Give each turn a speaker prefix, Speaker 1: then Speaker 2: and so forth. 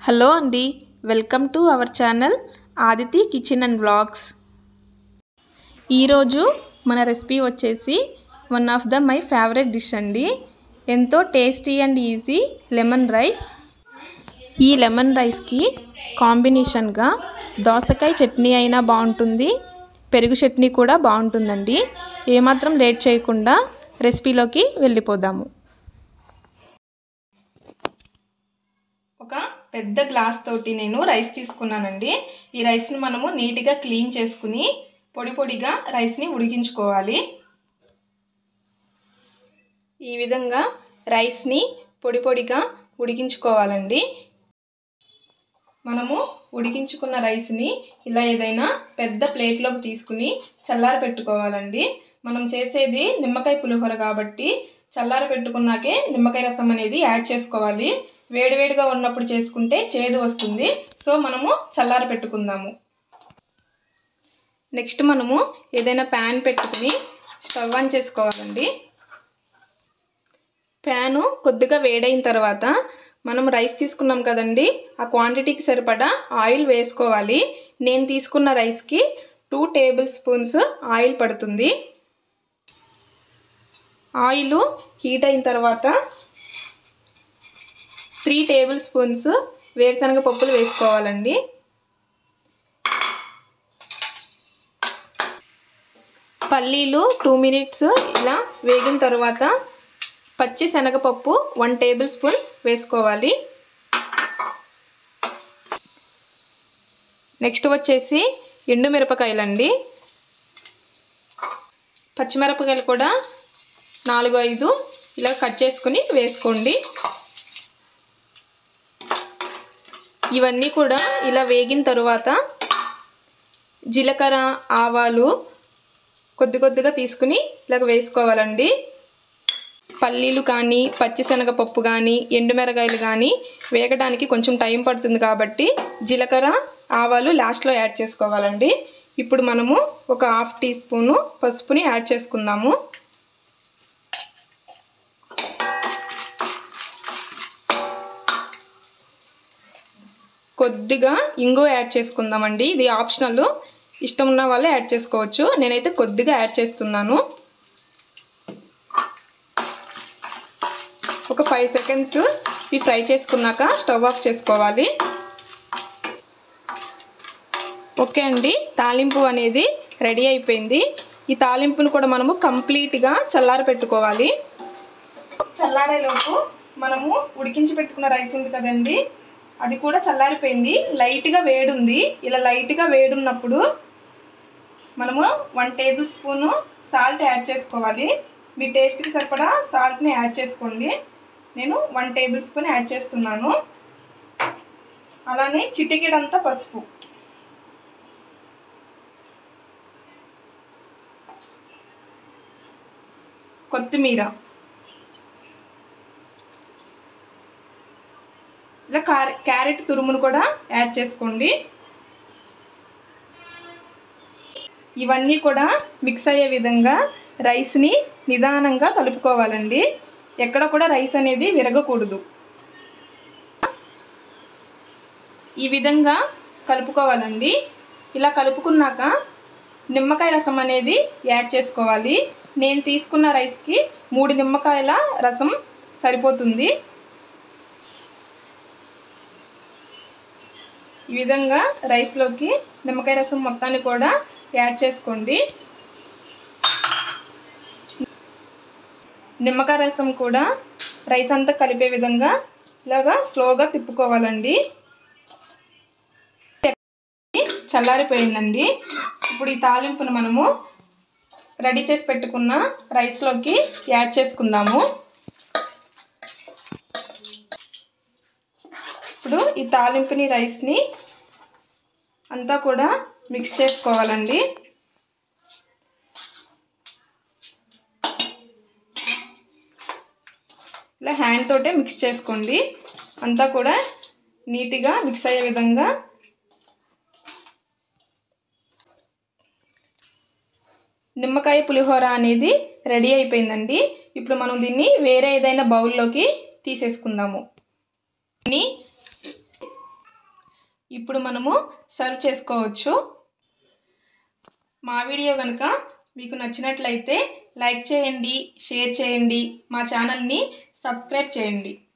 Speaker 1: hello అండి welcome to our channel Aditi kitchen and blogs ఈరోజు మన రెసిపీ వచ్చేసి one of the my favourite dish అండి ఎంతో tasty and easy lemon rice ఈ లెమన్ రైస్కి కాంబినేషన్గా దోసకాయ చట్నీ అయినా బాగుంటుంది పెరుగు చట్నీ కూడా బాగుంటుందండి ఏమాత్రం లేట్ చేయకుండా రెసిపీలోకి వెళ్ళిపోదాము ఒక పెద్ద గ్లాస్ తోటి నేను రైస్ తీసుకున్నానండి ఈ రైస్ని మనము నీట్గా క్లీన్ చేసుకుని పొడి పొడిగా రైస్ని ఉడికించుకోవాలి ఈ విధంగా రైస్ని పొడి పొడిగా ఉడికించుకోవాలండి మనము ఉడికించుకున్న రైస్ని ఇలా ఏదైనా పెద్ద ప్లేట్లోకి తీసుకుని చల్లార పెట్టుకోవాలండి మనం చేసేది నిమ్మకాయ పులిహోర కాబట్టి చల్లార పెట్టుకున్నాకే నిమ్మకాయ రసం అనేది యాడ్ చేసుకోవాలి వేడివేడిగా ఉన్నప్పుడు చేసుకుంటే చేదు వస్తుంది సో మనము చల్లార పెట్టుకుందాము నెక్స్ట్ మనము ఏదైనా ప్యాన్ పెట్టుకుని స్టవ్ ఆన్ చేసుకోవాలండి ప్యాను కొద్దిగా వేడైన తర్వాత మనం రైస్ తీసుకున్నాం కదండి ఆ క్వాంటిటీకి సరిపడా ఆయిల్ వేసుకోవాలి నేను తీసుకున్న రైస్కి టూ టేబుల్ స్పూన్స్ ఆయిల్ పడుతుంది ఆయిల్ హీట్ అయిన తర్వాత త్రీ టేబుల్ స్పూన్స్ వేరుశనగ పప్పులు వేసుకోవాలండి పల్లీలు టూ మినిట్స్ ఇలా వేగిన తర్వాత పచ్చి శనగపప్పు వన్ టేబుల్ స్పూన్ వేసుకోవాలి నెక్స్ట్ వచ్చేసి ఎండు మిరపకాయలండి పచ్చిమిరపకాయలు కూడా నాలుగు ఐదు ఇలా కట్ చేసుకుని వేసుకోండి ఇవన్నీ కూడా ఇలా వేగిన తరువాత జీలకర్ర ఆవాలు కొద్ది కొద్దిగా తీసుకుని ఇలాగ వేసుకోవాలండి పల్లీలు కానీ పచ్చిశనగపప్పు కానీ ఎండుమిరకాయలు కానీ వేగడానికి కొంచెం టైం పడుతుంది కాబట్టి జీలకర్ర ఆవాలు లాస్ట్లో యాడ్ చేసుకోవాలండి ఇప్పుడు మనము ఒక హాఫ్ టీ స్పూను పసుపుని యాడ్ చేసుకుందాము కొద్దిగా ఇంగువ యాడ్ చేసుకుందామండి ఇది ఆప్షనల్ ఇష్టం ఉన్న వాళ్ళు యాడ్ చేసుకోవచ్చు నేనైతే కొద్దిగా యాడ్ చేస్తున్నాను ఒక ఫైవ్ సెకండ్స్ ఇవి ఫ్రై చేసుకున్నాక స్టవ్ ఆఫ్ చేసుకోవాలి ఓకే అండి తాలింపు అనేది రెడీ అయిపోయింది ఈ తాలింపును కూడా మనము కంప్లీట్గా చల్లార పెట్టుకోవాలి చల్లారేలోపు మనము ఉడికించి పెట్టుకున్న రైస్ ఉంది కదండి అది కూడా చల్లారిపోయింది లైట్గా వేడుంది ఇలా లైట్గా వేడున్నప్పుడు మనము one tablespoon salt add చేసుకోవాలి మీ టేస్ట్కి సరిపడా సాల్ట్ని యాడ్ చేసుకోండి నేను వన్ టేబుల్ స్పూన్ యాడ్ చేస్తున్నాను అలానే చిటికెడంతా పసుపు కొత్తిమీర ఇలా క్యారెట్ తురుమును కూడా యాడ్ చేసుకోండి ఇవన్నీ కూడా మిక్స్ అయ్యే విధంగా రైస్ని నిదానంగా కలుపుకోవాలండి ఎక్కడ కూడా రైస్ అనేది విరగకూడదు ఈ విధంగా కలుపుకోవాలండి ఇలా కలుపుకున్నాక నిమ్మకాయ రసం అనేది యాడ్ చేసుకోవాలి నేను తీసుకున్న రైస్కి మూడు నిమ్మకాయల రసం సరిపోతుంది ఈ విధంగా రైస్లోకి నిమ్మకాయ రసం మొత్తాన్ని కూడా యాడ్ చేసుకోండి నిమ్మకాయ రసం కూడా రైస్ అంతా కలిపే విధంగా ఇలాగా స్లోగా తిప్పుకోవాలండి చల్లారిపోయిందండి ఇప్పుడు ఈ తాలింపును మనము రెడీ చేసి పెట్టుకున్న రైస్లోకి యాడ్ చేసుకుందాము ఇప్పుడు ఈ తాలింపుని రైస్ని అంతా కూడా మిక్స్ చేసుకోవాలండి ఇలా హ్యాండ్ తోటే మిక్స్ చేసుకోండి అంతా కూడా నీట్గా మిక్స్ అయ్యే విధంగా నిమ్మకాయ పులిహోర అనేది రెడీ అయిపోయిందండి ఇప్పుడు మనం దీన్ని వేరే ఏదైనా బౌల్లోకి తీసేసుకుందాము ఇప్పుడు మనము సర్వ్ చేసుకోవచ్చు మా వీడియో కనుక మీకు నచ్చినట్లయితే లైక్ చేయండి షేర్ చేయండి మా ఛానల్ని సబ్స్క్రైబ్ చేయండి